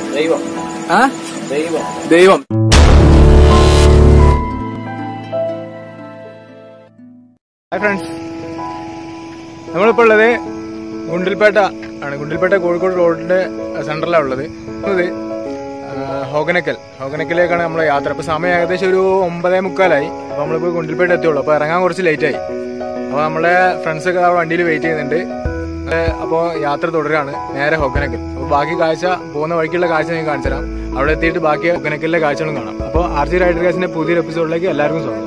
ദൈവം ആ ദൈവം ദൈവം ഹായ് ഫ്രണ്ട്സ് നമ്മളിപ്പോൾ ഉള്ളത് ഗുണ്ടിൽപേട്ട ആണ് ഗുണ്ടിൽപേട്ട കോഴിക്കോട് റോഡിന്റെ സെന്ററിലാണ് ഉള്ളത് ഇത് ആ, ഹോഗനക്കൽ ഹോഗനക്കലിലേക്കാണ് നമ്മളെ യാത്ര ഇപ്പോൾ സമയം ഏകദേശം ഒരു ഒമ്പതേ മുക്കാലായി അപ്പോൾ നമ്മളിപ്പോൾ ഗുണ്ടിൽപേട്ട എത്തിയുള്ളൂ അപ്പോൾ ഇറങ്ങാൻ കുറച്ച് ലേറ്റായി അപ്പോൾ നമ്മളെ ഫ്രണ്ട്സൊക്കെ ആ വണ്ടിയിൽ വെയിറ്റ് ചെയ്യുന്നുണ്ട് അപ്പോൾ യാത്ര തുടരുകയാണ് നേരെ ഹൊക്കനക്കൽ അപ്പോൾ ബാക്കി കാഴ്ച പോകുന്ന വഴിക്കുള്ള കാഴ്ച ഞാൻ കാണിച്ചു തരാം അവിടെ എത്തിയിട്ട് ബാക്കി ഹൊക്കനക്കലിലെ കാഴ്ചകളും കാണാം അപ്പോൾ ആർ ജി റൈഡർ കാസിന്റെ പുതിയൊരു എപ്പിസോഡിലേക്ക് എല്ലാവർക്കും സ്വാഗതം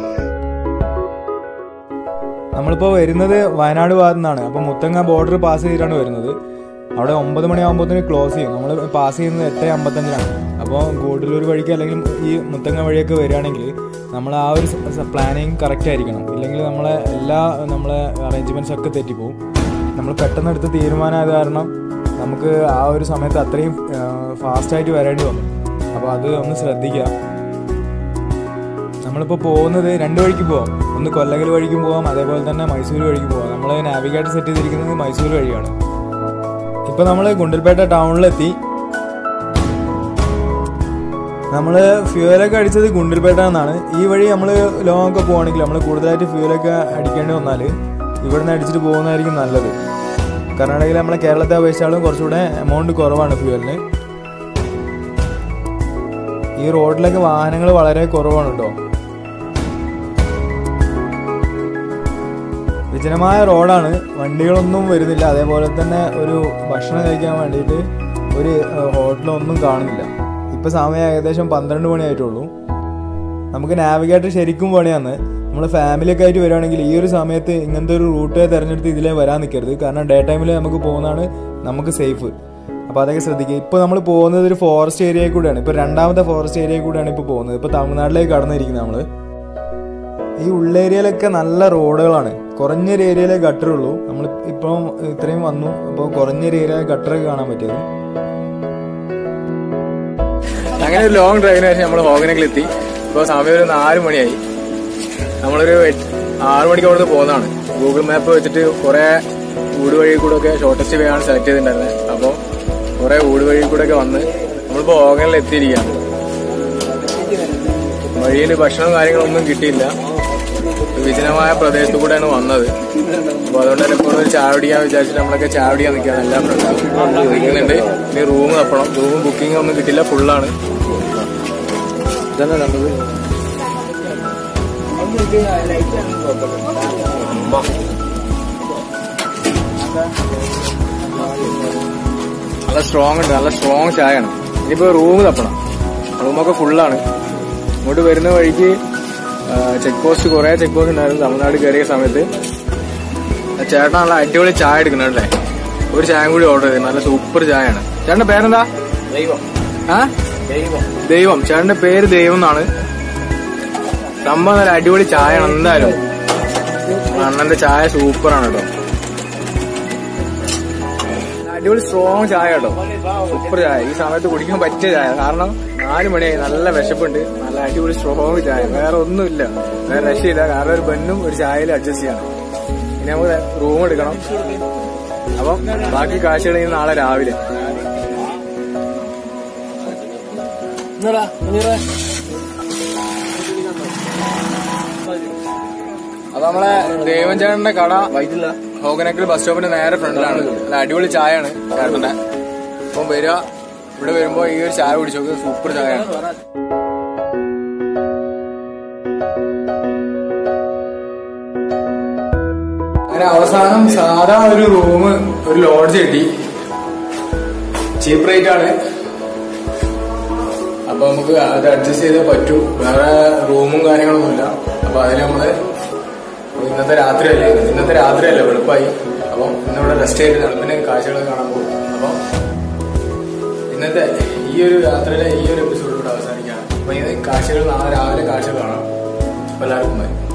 നമ്മളിപ്പോൾ വരുന്നത് വയനാട് ഭാഗത്തു നിന്നാണ് അപ്പോൾ മുത്തങ്ങ ബോർഡർ പാസ് ചെയ്തിട്ടാണ് വരുന്നത് അവിടെ ഒമ്പത് മണിയാകുമ്പോഴത്തേന് ക്ലോസ് ചെയ്യും നമ്മൾ പാസ് ചെയ്യുന്നത് എട്ട് അമ്പത്തഞ്ചിനാണ് അപ്പോൾ ഗൂഡല്ലൂർ വഴിക്ക് അല്ലെങ്കിൽ ഈ മുത്തങ്ങ വഴിയൊക്കെ വരികയാണെങ്കിൽ നമ്മൾ ആ ഒരു പ്ലാനിങ് കറക്റ്റ് ആയിരിക്കണം ഇല്ലെങ്കിൽ നമ്മളെ എല്ലാ നമ്മളെ അറേഞ്ച്മെൻറ്റ്സ് ഒക്കെ തെറ്റിപ്പോവും നമ്മൾ പെട്ടെന്ന് എടുത്ത തീരുമാനമായത് കാരണം നമുക്ക് ആ ഒരു സമയത്ത് അത്രയും ഫാസ്റ്റായിട്ട് വരേണ്ടി വന്നു അപ്പോൾ അത് ഒന്ന് ശ്രദ്ധിക്കുക നമ്മളിപ്പോൾ പോകുന്നത് രണ്ട് വഴിക്ക് പോവാം ഒന്ന് കൊല്ലകൽ വഴിക്കും പോവാം അതേപോലെ തന്നെ മൈസൂർ വഴിക്ക് പോവാം നമ്മൾ നാവിഗേറ്റർ സെറ്റ് ചെയ്തിരിക്കുന്നത് മൈസൂർ വഴിയാണ് ഇപ്പോൾ നമ്മൾ ഗുണ്ടൽപേട്ട ടൗണിലെത്തി നമ്മൾ ഫ്യൂവലൊക്കെ അടിച്ചത് ഗുണ്ടിൽപേട്ട എന്നാണ് ഈ വഴി നമ്മൾ ലോങ് ഒക്കെ പോവാണെങ്കിൽ നമ്മൾ കൂടുതലായിട്ട് ഫ്യൂവലൊക്കെ അടിക്കേണ്ടി വന്നാൽ ഇവിടെ നിന്ന് അടിച്ചിട്ട് പോകുന്നതായിരിക്കും നല്ലത് കർണാടകയിൽ നമ്മളെ കേരളത്തെ അപേക്ഷിച്ചാലും കുറച്ചുകൂടെ എമൗണ്ട് കുറവാണ് ഫ്യൂവലിന് ഈ റോഡിലൊക്കെ വാഹനങ്ങൾ വളരെ കുറവാണ് കേട്ടോ വിജനമായ റോഡാണ് വണ്ടികളൊന്നും വരുന്നില്ല അതേപോലെ തന്നെ ഒരു ഭക്ഷണം കഴിക്കാൻ വേണ്ടിയിട്ട് ഒരു ഏഹ്, ഹോട്ടലൊന്നും കാണുന്നില്ല ഇപ്പൊ സമയം ഏകദേശം പന്ത്രണ്ട് മണിയായിട്ടുള്ളൂ നമുക്ക് നാവിഗേറ്റർ ശരിക്കും പണിയാണ് നമ്മൾ ഫാമിലിയൊക്കെ ആയിട്ട് വരികയാണെങ്കിൽ ഈ ഒരു സമയത്ത് ഇങ്ങനത്തെ ഒരു റൂട്ട് തിരഞ്ഞെടുത്ത് ഇതിലേ വരാൻ നിൽക്കരുത് കാരണം ഡേ ടൈമിൽ നമുക്ക് പോകുന്നതാണ് നമുക്ക് സേഫ് അപ്പോൾ അതൊക്കെ ശ്രദ്ധിക്കുക ഇപ്പോൾ നമ്മൾ പോകുന്നത് ഒരു ഫോറസ്റ്റ് ഏരിയയിൽ കൂടെയാണ് ഇപ്പോൾ രണ്ടാമത്തെ ഫോറസ്റ്റ് ഏരിയയിൽ കൂടെയാണ് ഇപ്പോൾ പോകുന്നത് ഇപ്പോൾ തമിഴ്നാട്ടിലേക്ക് കടന്നിരിക്കുന്നത് നമ്മൾ ഈ ഉള്ളേരിയയിലൊക്കെ നല്ല റോഡുകളാണ് കുറഞ്ഞൊരു ഏരിയയിലെ ഗട്ടറുള്ളൂ നമ്മൾ ഇപ്പം ഇത്രയും വന്നു അപ്പോൾ കുറഞ്ഞൊരു ഏരിയയിലെ ഗട്ടറൊക്കെ കാണാൻ പറ്റിയത് അങ്ങനെ ഒരു ലോങ് ഡ്രൈവിന് ശേഷം നമ്മൾ ഹോഗനക്കിൽ എത്തി ഇപ്പോൾ സമയം ഒരു നാല് മണിയായി നമ്മളൊരു എട്ട്- ആറ് മണിക്ക് അവിടുന്ന് പോകുന്നതാണ് ഗൂഗിൾ മാപ്പ് വെച്ചിട്ട് കുറെ ഊട് വഴി കൂടെ ഒക്കെ ഷോർട്ടസ്റ്റ് വേ ആണ് സെലക്ട് ചെയ്തിട്ടുണ്ടായിരുന്നത് അപ്പോൾ കുറെ ഊട് വഴി കൂടെ ഒക്കെ വന്ന് നമ്മളിപ്പോൾ ഹോഗനിൽ എത്തിയിരിക്കുകയാണ് വഴിയിൽ ഭക്ഷണവും കാര്യങ്ങളൊന്നും കിട്ടിയില്ല വിജനമായ പ്രദേശത്തു കൂടെയാണ് വന്നത് അപ്പൊ അതുകൊണ്ട് തന്നെ ഇപ്പോൾ ഒരു ചായ കുടിക്കാൻ വിചാരിച്ചിട്ട് നമ്മളൊക്കെ ചായ കുടിക്കാൻ നിൽക്കുകയാണ് എല്ലാ ഫ്രണ്ട്സും നിൽക്കുന്നുണ്ട് ഇനി റൂം തപ്പണം റൂം ബുക്കിംഗ് ഒന്നും കിട്ടില്ല ഫുള്ളാണ് ഇതന്നെ നല്ലത് നല്ല സ്ട്രോങ് ഉണ്ട് നല്ല സ്ട്രോങ് ചായയാണ് ഇനിയിപ്പോ റൂം തപ്പണം റൂമൊക്കെ ഫുള്ളാണ് ഇങ്ങോട്ട് വരുന്ന വഴിക്ക് ചെക്ക് പോസ്റ്റ് കുറെ ചെക്ക് പോസ്റ്റ് ഉണ്ടായിരുന്നു തമിഴ്നാട് കയറിയ സമയത്ത് ആ ചേട്ടൻ നല്ല അടിപൊളി ചായ എടുക്കുന്നുണ്ടല്ലേ ഒരു ചായ കൂടി ഓർഡർ ചെയ്തു നല്ല സൂപ്പർ ചായയാണ് ചേട്ടന്റെ പേരെന്താ ദൈവം ആ ദൈവം ദൈവം ചേട്ടന്റെ പേര് ദൈവം എന്നാണ് സംഭവം നല്ല അടിപൊളി ചായയാണ് എന്തായാലും അണ്ണന്റെ ചായ സൂപ്പറാണ് കേട്ടോ അടിപൊളി സ്ട്രോങ് ചായ കേട്ടോ സൂപ്പർ ചായ ഈ സമയത്ത് കുടിക്കാൻ പറ്റിയ ചായ കാരണം നാല് മണിയായി നല്ല വിശപ്പുണ്ട് നല്ല അടിപൊളി സ്ട്രോങ് ചായ വേറെ ഒന്നുമില്ല വേറെ രക്ഷയില്ല കാരണം ഒരു ബന്നും ഒരു ചായയിൽ അഡ്ജസ്റ്റ് ചെയ്യണം ഇനി നമുക്ക് റൂം എടുക്കണം അപ്പം ബാക്കി കാശുകൾ ഇനി നാളെ രാവിലെ എന്നടാ മുനീറേ അത് നമ്മളെ ദേവൻ ചേട്ടന്റെ കട വൈകില്ല ഹോഗനക്കൽ ബസ് സ്റ്റോപ്പിന്റെ നേരെ ഫ്രണ്ടിലാണ് നല്ല അടിപൊളി ചായയാണ് ചേട്ടന്റെ അപ്പം വരിക ഇവിടെ വരുമ്പോ ഈ ഒരു ചായ കുടിച്ചു നോക്ക് സൂപ്പർ ചായയാണ് അങ്ങനെ അവസാനം സാധാ ഒരു റൂം ഒരു ലോഡ്ജ് കിട്ടി ചീപ്പ് റേറ്റ് ആണ് അപ്പൊ നമുക്ക് അത് അഡ്ജസ്റ്റ് ചെയ്തേ പറ്റൂ വേറെ റൂമും കാര്യങ്ങളൊന്നുമില്ല അപ്പൊ അതിന് നമ്മള് അപ്പൊ ഇന്നത്തെ രാത്രിയല്ലേ ഇന്നത്തെ രാത്രിയല്ലേ വെളുപ്പായി അപ്പം ഇന്നിവിടെ റെസ്റ്റ് ചെയ്ത് തണുപ്പിന് കാഴ്ചകൾ കാണാൻ പോകും അപ്പം ഇന്നത്തെ ഈ ഒരു രാത്രിയിലെ ഈ ഒരു എപ്പിസോഡ് ഇവിടെ അവസാനിക്കുകയാണ് അപ്പൊ ഈ കാഴ്ചകൾ നാളെ രാവിലെ കാഴ്ചകൾ കാണാം അപ്പൊ എല്ലാവർക്കും ബൈ